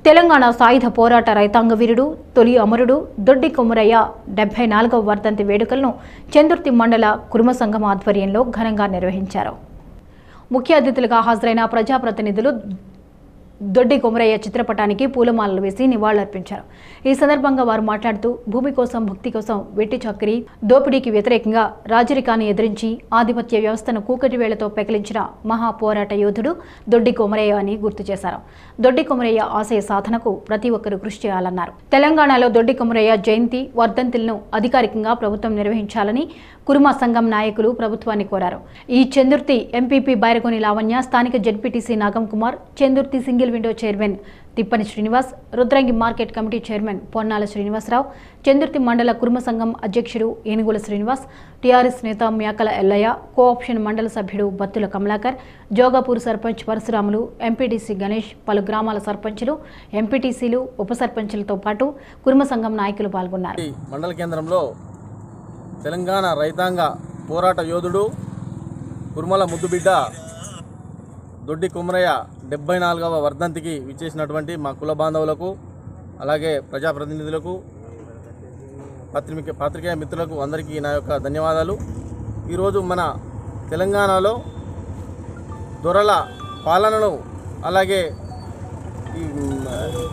తెలంగాణ సాయుధ పోరాట రైతాంగ వీరుడు తొలి అమరుడు దొడ్డి కొమరయ్య డెబ్బై నాలుగవ వర్ధంతి వేడుకలను చందుర్తి మండల కురుమ సంఘం ఆధ్వర్యంలో ఘనంగా నిర్వహించారు ముఖ్య అతిథులుగా హాజరైన ప్రజాప్రతినిధులు దొడ్డి కొమరయ్య చిత్రపటానికి పూలమాలలు వేసి నివాళులర్పించారు ఈ సందర్భంగా వారు మాట్లాడుతూ భూమి కోసం భక్తి కోసం వెట్టి చక్రి దోపిడీకి వ్యతిరేకంగా రాజరికాన్ని ఎదిరించి ఆధిపత్య వ్యవస్థను కూకటి వేళ్లతో పెకిలించిన మహా పోరాట యోధుడు దొడ్డి కొమరయ్య అని గుర్తు చేశారు దొడ్డి కొమరయ్య ఆశయ సాధనకు ప్రతి ఒక్కరూ కృషి చేయాలన్నారు తెలంగాణలో దొడ్డి కొమరయ్య జయంతి వర్ధంతులను అధికారికంగా ప్రభుత్వం నిర్వహించాలని కురుమ సంఘం నాయకులు ప్రభుత్వాన్ని కోరారు ఈ చందుర్తి ఎంపీపీ బైరగొని లావణ్య స్థానిక ZPTC Nagam Kumar Chandurthi single window chairman Thippani Srinivas Rudrangi market committee chairman Ponnala Srinivasa Rao Chandurthi మండల కురుమ సంఘం అధ్యక్షుడు ఏనుగుల శ్రీనివాస్ టీఆర్ఎస్ నేత మ్యాకల ఎల్లయ్య కోఆప్షన్ మండల సభ్యుడు బత్తుల కమలాకర్ జోగాపూర్ సర్పంచ్ పరశురాములు ఎంపీటీసీ గణేష్ పలు గ్రామాల సర్పంచులు ఎంపీటీసీలు ఉప సర్పంచులతో పాటు కురుమ సంఘం నాయకులు పాల్గొన్నారు ఈ మండల కేంద్రంలో తెలంగాణ రైతాంగ పోరాట యోధుడు కుర్మల ముద్దుబిడ్డ దొడ్డి కుమరయ్య డెబ్బై నాలుగవ వర్ధంతికి విచ్చేసినటువంటి మా కుల బాంధవులకు అలాగే ప్రజాప్రతినిధులకు పత్రిక పాత్రికేయ మిత్రులకు అందరికీ నా యొక్క ధన్యవాదాలు ఈరోజు మన తెలంగాణలో దొరల పాలనను అలాగే ఈ మ్,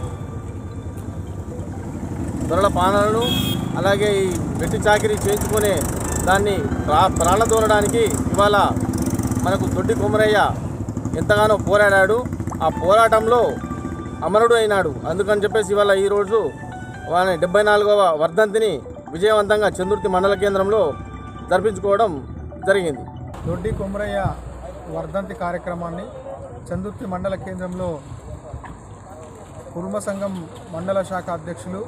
దొరల పాలనను అలాగే ఈ వెట్టి చాకిరీ చేయించుకునే దాన్ని ప్రా ప్రాణదోలడానికి ఇవాళ మనకు దొడ్డి కొమరయ్య ఎంతగానో పోరాడాడు ఆ పోరాటంలో అమరుడు అయినాడు అందుకని చెప్పేసి ఇవాళ ఈరోజు వాని డెబ్బై నాలుగవ వర్ధంతిని విజయవంతంగా చందుర్తి మండల కేంద్రంలో జరిపించుకోవడం జరిగింది దొడ్డి కొమరయ్య వర్ధంతి కార్యక్రమాన్ని చందుర్తి మండల కేంద్రంలో కుర్మ సంఘం మండల శాఖ అధ్యక్షులు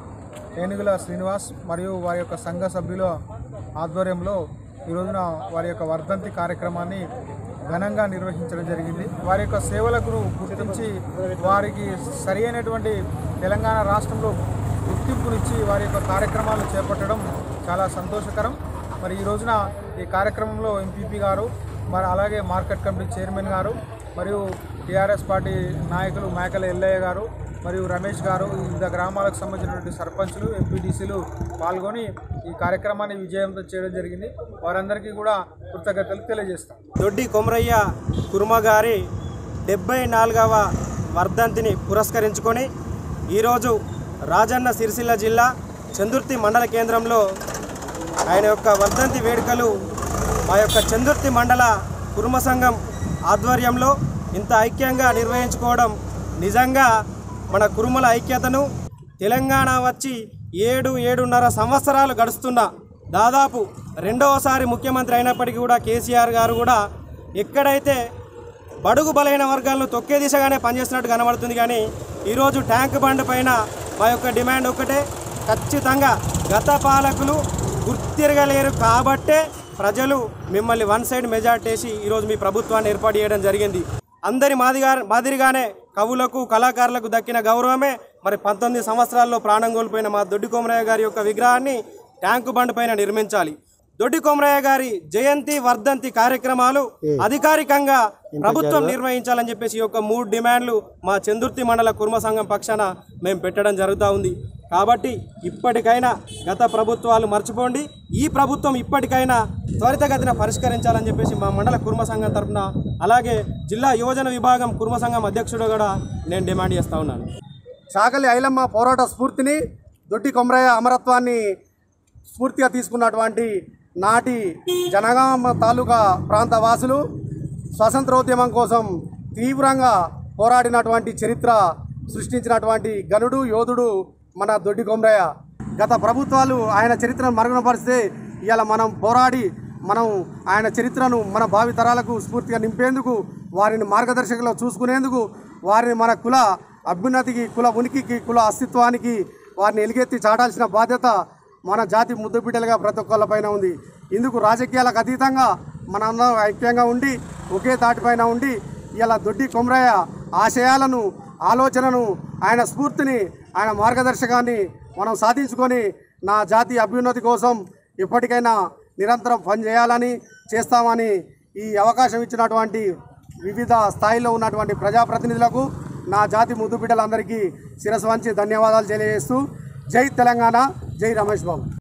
ఏనుగుల శ్రీనివాస్ మరియు వారి యొక్క సంఘ సభ్యుల ఆధ్వర్యంలో ఈ రోజున వారి యొక్క వర్ధంతి కార్యక్రమాన్ని ఘనంగా నిర్వహించడం జరిగింది వారి యొక్క సేవలకు గుర్తించి వారికి సరి అయినటువంటి తెలంగాణ రాష్ట్రంలో గుర్తింపునిచ్చి వారి యొక్క కార్యక్రమాలు చేపట్టడం చాలా సంతోషకరం మరి ఈ రోజున ఈ కార్యక్రమంలో ఎంపీపీ గారు మరి అలాగే మార్కెట్ కమిటీ చైర్మన్ గారు మరియు టీఆర్ఎస్ పార్టీ నాయకులు మేకల ఎల్లయ్య గారు మరియు రమేష్ గారు వివిధ గ్రామాలకు సంబంధించినటువంటి సర్పంచులు ఎంపీటీసీలు పాల్గొని ఈ కార్యక్రమాన్ని విజయవంతం చేయడం జరిగింది వారందరికీ కూడా కృతజ్ఞతలు తెలియజేస్తాం దొడ్డి కొమరయ్య కుర్మ గారి డెబ్బై నాలుగవ వర్ధంతిని పురస్కరించుకొని ఈరోజు రాజన్న సిరిసిల్ల జిల్లా చందుర్తి మండల కేంద్రంలో ఆయన యొక్క వర్ధంతి వేడుకలు మా యొక్క చందుర్తి మండల కుర్మ సంఘం ఆధ్వర్యంలో ఇంత ఐక్యంగా నిర్వహించుకోవడం నిజంగా మన కురుమల ఐక్యతను తెలంగాణ వచ్చి ఏడు ఏడున్నర సంవత్సరాలు గడుస్తున్న దాదాపు రెండవసారి ముఖ్యమంత్రి అయినప్పటికీ కూడా కేసీఆర్ గారు కూడా ఎక్కడైతే బడుగు బలైన వర్గాలను తొక్కే దిశగానే పనిచేస్తున్నట్టు కనబడుతుంది కానీ ఈరోజు ట్యాంక్ బండ్ పైన మా యొక్క డిమాండ్ ఒకటే ఖచ్చితంగా గత పాలకులు గుర్తిరగలేరు కాబట్టే ప్రజలు మిమ్మల్ని వన్ సైడ్ మెజార్టీ వేసి ఈరోజు మీ ప్రభుత్వాన్ని ఏర్పాటు చేయడం జరిగింది అందరి మాదిగా మాదిరిగానే కవులకు కళాకారులకు దక్కిన గౌరవమే మరి పంతొమ్మిది సంవత్సరాల్లో ప్రాణం కోల్పోయిన మా దొడ్డి కొమరయ్య గారి యొక్క విగ్రహాన్ని ట్యాంకు బండ్ పైన నిర్మించాలి దొడ్డి కొమరయ్య గారి జయంతి వర్ధంతి కార్యక్రమాలు అధికారికంగా ప్రభుత్వం నిర్వహించాలని చెప్పేసి ఈ యొక్క మూడు డిమాండ్లు మా చందుర్తి మండల కుర్మ సంఘం పక్షాన మేము పెట్టడం జరుగుతూ ఉంది కాబట్టి ఇప్పటికైనా గత ప్రభుత్వాలు మర్చిపోండి ఈ ప్రభుత్వం ఇప్పటికైనా త్వరితగతిన పరిష్కరించాలని చెప్పేసి మా మండల కుర్మ సంఘం తరఫున అలాగే జిల్లా యువజన విభాగం కుర్మ సంఘం అధ్యక్షుడు కూడా నేను డిమాండ్ చేస్తూ ఉన్నాను చాకలి ఐలమ్మ పోరాట స్ఫూర్తిని దొడ్డి కొమరయ్య అమరత్వాన్ని స్ఫూర్తిగా తీసుకున్నటువంటి నాటి జనగామ తాలూకా ప్రాంత వాసులు స్వాతంత్రోద్యమం కోసం తీవ్రంగా పోరాడినటువంటి చరిత్ర సృష్టించినటువంటి గనుడు యోధుడు మన దొడ్డి కొమరయ్య గత ప్రభుత్వాలు ఆయన చరిత్రను మరుగునపరిస్తే ఇవాళ మనం పోరాడి మనం ఆయన చరిత్రను మన భావి తరాలకు స్ఫూర్తిగా నింపేందుకు వారిని మార్గదర్శకంలో చూసుకునేందుకు వారిని మన కుల అభ్యున్నతికి కుల ఉనికికి కుల అస్తిత్వానికి వారిని ఎలుగెత్తి చాటాల్సిన బాధ్యత మన జాతి ముద్దు బిడ్డలుగా ప్రతి ఒక్కళ్ళపైన ఉంది ఇందుకు రాజకీయాలకు అతీతంగా మనందరం ఐక్యంగా ఉండి ఒకే తాటిపైన ఉండి ఇలా దొడ్డి కొమరయ్య ఆశయాలను ఆలోచనను ఆయన స్ఫూర్తిని ఆయన మార్గదర్శకాన్ని మనం సాధించుకొని నా జాతి అభ్యున్నతి కోసం ఎప్పటికైనా నిరంతరం పనిచేయాలని చేస్తామని ఈ అవకాశం ఇచ్చినటువంటి వివిధ స్థాయిలో ఉన్నటువంటి ప్రజాప్రతినిధులకు నా జాతి ముద్దు బిడ్డలందరికీ శిరస్సు వంచి ధన్యవాదాలు తెలియజేస్తూ జై తెలంగాణ జై రమేష్ బాబు